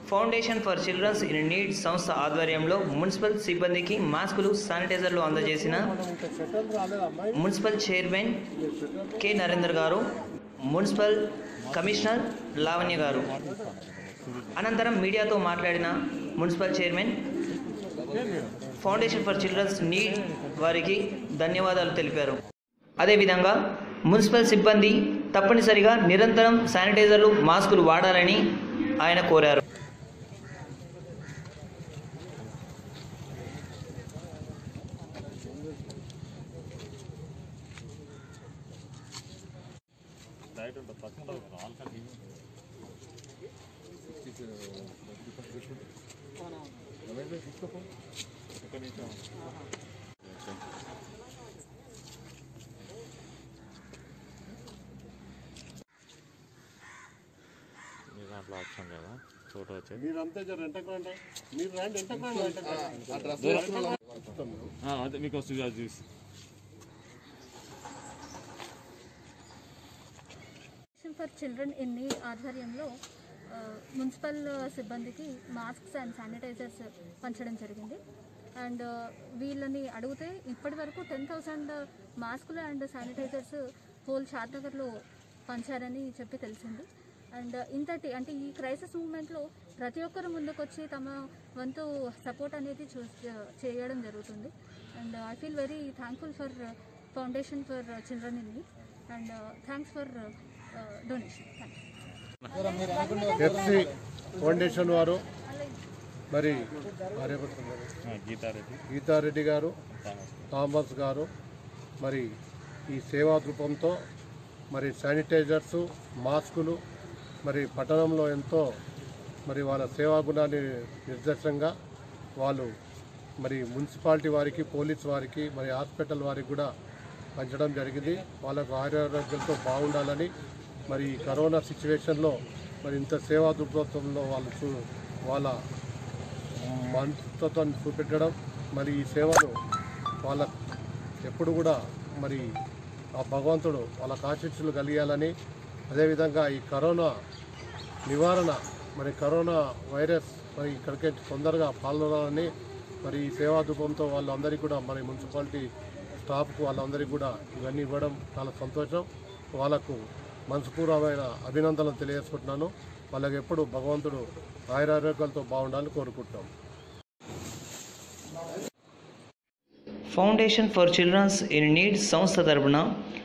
Foundation for childrens in need సంస్థ ఆధ్వర్యంలో municipal సిబ్బందికి మాస్కులు శానిటైజర్లు అందజేసిన మున్సిపల్ చైర్మన్ కె నరేందర్ గారు మున్సిపల్ కమిషనర్ లావణ్య గారు అనంతరం మీడియాతో మాట్లాడిన municipal chairman foundation for childrens need వారికి ధన్యవాదాలు తెలిపారు అదేవిధంగా మున్సిపల్ సిబ్బంది తప్పనిసరిగా నిరంతరం శానిటైజర్లు మాస్కులు వాడాలని ఆయన కోరారు మీ దాంట్లో వచ్చాం కదా ఫోటో వచ్చేది మీరంతా జర ఎంటకు రండి మీరు రండి ఎంటకు రండి ఎంటకు రండి. అదే మీకు వస్తుంది అది చూసి foundation for children in need ఆధ్వర్యంలో ఆ, మున్సిపల్ సిబ్బందికి మాస్క్స్ అండ్ శానిటైజర్స్ పంచడం జరిగింది అండ్ ఆ, వీళ్ళని అడిగితే ఇప్పటి వరకు టెన్ థౌసండ్ మాస్కులు అండ్ శానిటైజర్స్ హోల్ షాద్నగర్లో పంచారని చెప్పి తెలిసింది అండ్ ఇంతటి అంటే ఈ క్రైసిస్ మూమెంట్లో ప్రతి ఒక్కరు ముందుకొచ్చి తమ వంతు సపోర్ట్ అనేది చూ చేయడం జరుగుతుంది and I feel very thankful for foundation for children in need and thanks for donation thank FC foundation వారు మరి ఆర్యభట్రం గారు గీతారెడ్డి గీతారెడ్డి గారు థామస్ గారు మరి ఈ సేవా దృపంతో మరి శానిటైజర్స్ మాస్కులు మరి పట్టణంలో ఎంతో మరి వాళ్ళ సేవా గుణాన్ని నిర్దేశంగా వాళ్ళు మరి మున్సిపాలిటీ వారికి పోలీస్ వారికి మరి హాస్పిటల్ వారికి కూడా పంచడం జరిగింది వాళ్ళకు ఆరోగ్యంతో బాగుండాలని మరి ఈ కరోనా సిచ్యువేషన్లో మరి ఇంత సేవా దృక్పథంలో వాళ్ళు చూ వాళ్ళ మనస్తత్వాన్ని చూపెట్టడం మరి ఈ సేవలు వాళ్ళ ఎప్పుడు కూడా మరి ఆ భగవంతుడు వాళ్ళకు ఆశీస్సులు కలిగాలని అదేవిధంగా ఈ కరోనా నివారణ మరి కరోనా వైరస్ మరి ఇక్కడికి తొందరగా పాల్గొనాలని మరి ఈ సేవా ధూపంతో వాళ్ళందరికీ కూడా మరి మున్సిపాలిటీ స్టాఫ్కు వాళ్ళందరికీ కూడా ఇవన్నీ ఇవ్వడం చాలా సంతోషం వాళ్ళకు మనస్పూర్వమైన అభినందనలు తెలియజేసుకుంటున్నాను వాళ్ళకి ఎప్పుడు భగవంతుడు ఆయురారోగ్యాలతో బాగుండాలని కోరుకుంటున్నాం foundation for childrens in need సంస్థ తరపున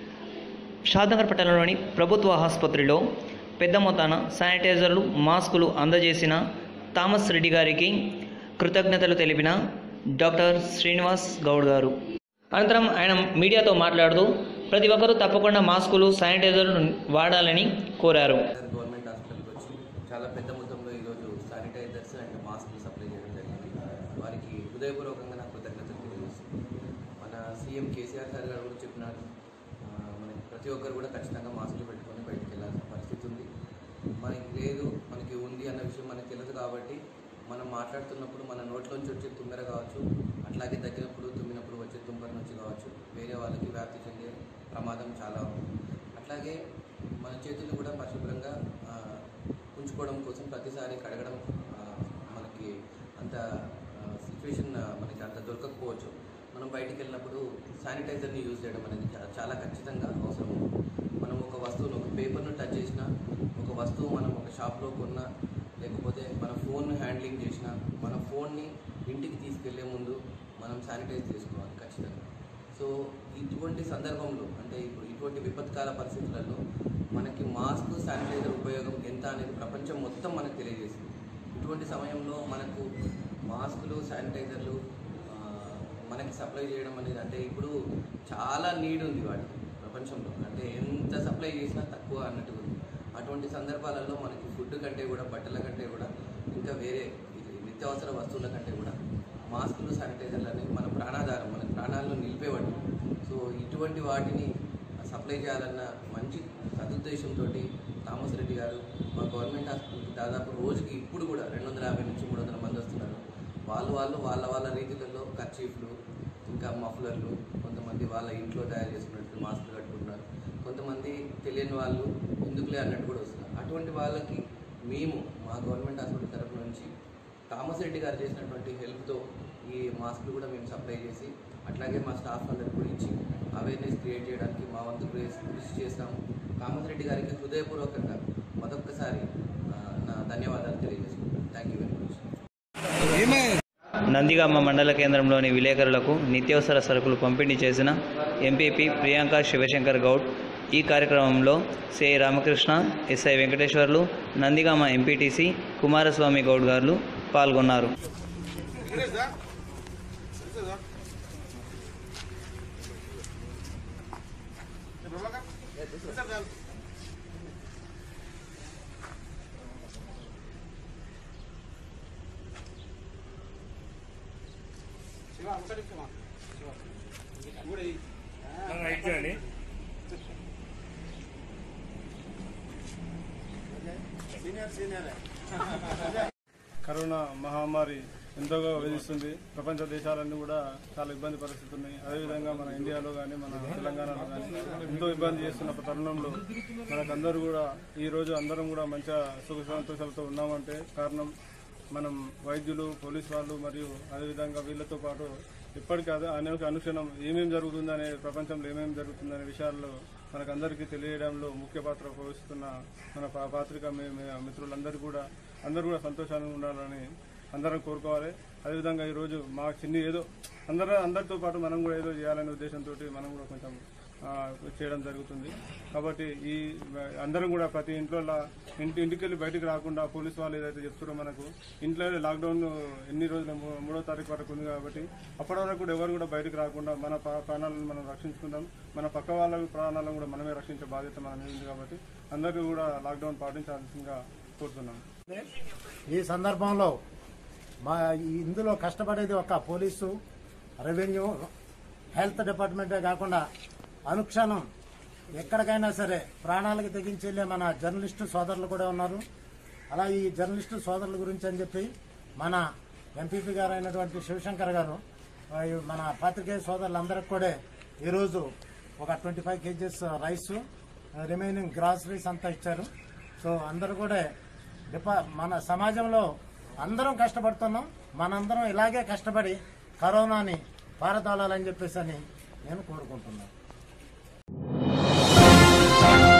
షాద్నగర్ పట్టణంలోని ప్రభుత్వ ఆసుపత్రిలో పెద్ద మొత్తాన శానిటైజర్లు మాస్కులు అందజేసిన థామస్ రెడ్డి గారికి కృతజ్ఞతలు తెలిపిన డాక్టర్ శ్రీనివాస్ గౌడ్ గారు అనంతరం ఆయన మీడియాతో మాట్లాడుతూ ప్రతి ఒక్కరూ తప్పకుండా మాస్కులు శానిటైజర్లు వాడాలని కోరారు గవర్నమెంట్ హాస్పిటల్కి వచ్చి చాలా పెద్ద మొత్తంలో ఈరోజు శానిటైజర్స్ అండ్ మాస్కులు సప్లై చేయడం జరిగింది వారికి హృదయపూర్వకంగా నాకు కృతజ్ఞతలు తెలియజేస్తుంది మన సీఎం కేసీఆర్ సార్ గారు కూడా చెప్పినారు ఆ, మనకి ప్రతి ఒక్కరు కూడా ఖచ్చితంగా మాస్కులు పెట్టుకొని బయటికి వెళ్ళాల్సిన పరిస్థితి ఉంది మనకి లేదు మనకి ఉంది అన్న విషయం మనకి తెలియదు కాబట్టి మనం మాట్లాడుతున్నప్పుడు మన నోట్లోంచి వచ్చే తుమ్మెర కావచ్చు అట్లాగే దగ్గినప్పుడు తుమ్మినప్పుడు వచ్చే తుంపర నుంచి కావచ్చు వేరే వాళ్ళకి వ్యాప్తి చెందే ప్రమాదం చాలా ఉంది అట్లాగే మన చేతులు కూడా పరిశుభ్రంగా ఆ, ఉంచుకోవడం కోసం ప్రతిసారి కడగడం ఆ, మనకి అంత సిచ్యువేషన్ మనకి అంత దొరకకపోవచ్చు మనం బయటికి వెళ్ళినప్పుడు శానిటైజర్ని యూజ్ చేయడం అనేది చా- చాలా ఖచ్చితంగా అవసరం మనం ఒక వస్తువును ఒక పేపర్ను టచ్ చేసినా ఒక వస్తువు మనం ఒక షాప్లో కొన్నా లేకపోతే మన ఫోన్ హ్యాండ్లింగ్ చేసినా మన ఫోన్ని ఇంటికి తీసుకెళ్లే ముందు మనం శానిటైజ్ చేసుకోవాలి ఖచ్చితంగా సో ఇటువంటి సందర్భంలో అంటే ఇప్పుడు ఇటువంటి విపత్కాల పరిస్థితులలో మనకి మాస్క్ శానిటైజర్ ఉపయోగం ఎంత అనేది ప్రపంచం మొత్తం మనకు తెలియజేసింది ఇటువంటి సమయంలో మనకు మాస్కులు శానిటైజర్లు ఆ, మనకి సప్లై చేయడం అనేది అంటే ఇప్పుడు చాలా నీడ్ ఉంది వాటికి ప్రపంచంలో అంటే ఎంత సప్లై చేసినా తక్కువ అన్నట్టుగా ఉంది అటువంటి సందర్భాలలో మనకి ఫుడ్ కంటే కూడా బట్టల కంటే కూడా ఇంకా వేరే ఇది నిత్యావసర వస్తువుల కంటే కూడా మాస్కులు శానిటైజర్లు అనేవి మన ప్రాణాధారం మన ప్రాణాలను నిలిపేవాడు సో ఇటువంటి వాటిని సప్లై చేయాలన్న మంచి సదుద్దేశంతో థామస్ రెడ్డి గారు మా గవర్నమెంట్ హాస్పిటల్కి దాదాపు రోజుకి ఇప్పుడు కూడా రెండు వందల యాభై నుంచి మూడు వందల మంది వస్తున్నారు వాళ్ళు వాళ్ళు వాళ్ళ వాళ్ళ రీతిలో కర్చీఫ్లు ఇంకా మఫ్లర్లు కొంతమంది వాళ్ళ ఇంట్లో తయారు చేసుకున్నట్టు మాస్కులు కట్టుకుంటున్నారు కొంతమంది తెలియని వాళ్ళు ఎందుకులే అన్నట్టు కూడా వస్తున్నారు అటువంటి వాళ్ళకి మేము మా గవర్నమెంట్ హాస్పిటల్ తరపు నుంచి థామస్ రెడ్డి గారు చేసినటువంటి హెల్ప్తో ఈ మాస్కులు కూడా మేము సప్లై చేసి అట్లాగే మా స్టాఫ్ అందరికి కూడా ఇచ్చి అవేర్నెస్ క్రియేట్ చేయడానికి మా వంతు కృషి కృషి చేస్తాము థామస్ రెడ్డి గారికి హృదయపూర్వకంగా మరొక్కసారి ఆ, నా ధన్యవాదాలు తెలియజేసుకుంటాను thank you very much Nandigama మండల కేంద్రంలోని విలేకరులకు నిత్యావసర సరుకులు పంపిణీ చేసిన ఎంపీపీ ప్రియాంక శివశంకర్ గౌడ్ ఈ కార్యక్రమంలో CI Ramakrishna SI Venkateswarlu Nandigama MPTC Kumaraswamy Goud గారు పాల్గొన్నారు కరోనా మహమ్మారి ఎంతగా వేధిస్తుంది ప్రపంచ దేశాలన్నీ కూడా చాలా ఇబ్బంది పరిస్థితి ఉన్నాయి అదేవిధంగా మన ఇండియాలో కానీ మన తెలంగాణలో కానీ ఎంతో ఇబ్బంది చేస్తున్న తరుణంలో మనకందరూ కూడా ఈ రోజు అందరం కూడా మంచిగా సుఖ సంతోషాలతో ఉన్నామంటే కారణం మనం వైద్యులు పోలీస్ వాళ్ళు మరియు అదేవిధంగా వీళ్ళతో పాటు ఇప్పటికీ అదే అనేక అనుక్షణం ఏమేమి జరుగుతుందనే ప్రపంచంలో ఏమేమి జరుగుతుందనే విషయాల్లో మనకందరికీ తెలియడంలో ముఖ్య పాత్ర పోషిస్తున్న మన పా- పాత్రిక మి- మి- మిత్రులందరూ కూడా అందరూ కూడా సంతోషంగా ఉండాలని అందరం కోరుకోవాలి అదేవిధంగా ఈరోజు మా చిన్ని ఏదో అందరూ అందరితో పాటు మనం కూడా ఏదో చేయాలనే ఉద్దేశంతో మనం కూడా కొంచెం ఆ, చేయడం జరుగుతుంది కాబట్టి ఈ అందరం కూడా ప్రతి ఇంట్లో లా- ఇంటి ఇంటికి వెళ్ళి బయటకు రాకుండా పోలీస్ వాళ్ళు ఏదైతే చెప్తారో మనకు ఇంట్లో లాక్డౌన్ ఎన్ని రోజులు మూ- మూడో తారీఖు వరకు ఉంది కాబట్టి అప్పటి వరకు కూడా ఎవరు కూడా బయటకు రాకుండా మన ప్రా- ప్రాణాలను మనం రక్షించుకుందాం మన పక్క వాళ్ళ ప్రాణాలను కూడా మనమే రక్షించే బాధ్యత మన మీద ఉంది కాబట్టి అందరూ కూడా లాక్డౌన్ పాటించాల్సిందిగా కోరుతున్నాం ఈ సందర్భంలో మా ఈ- ఇందులో కష్టపడేది ఒక పోలీసు రెవెన్యూ హెల్త్ డిపార్ట్మెంటే కాకుండా అనుక్షణం ఎక్కడికైనా సరే ప్రాణాలకు తెగించెళ్ళే మన జర్నలిస్టు సోదరులు కూడా ఉన్నారు అలా ఈ జర్నలిస్టు సోదరుల గురించి అని చెప్పి మన ఎంపీపీ గారు అయినటువంటి శివశంకర్ గారు ఆ, ఈ మన పాత్రికేయ సోదరులందరికీ కూడా ఈరోజు ఒక twenty five KGs rice remaining groceries అంతా ఇచ్చారు సో అందరూ కూడా డిపా మన సమాజంలో అందరం కష్టపడుతున్నాం మనందరం ఇలాగే కష్టపడి కరోనాని పారదోలాలని చెప్పేసి అని నేను కోరుకుంటున్నాను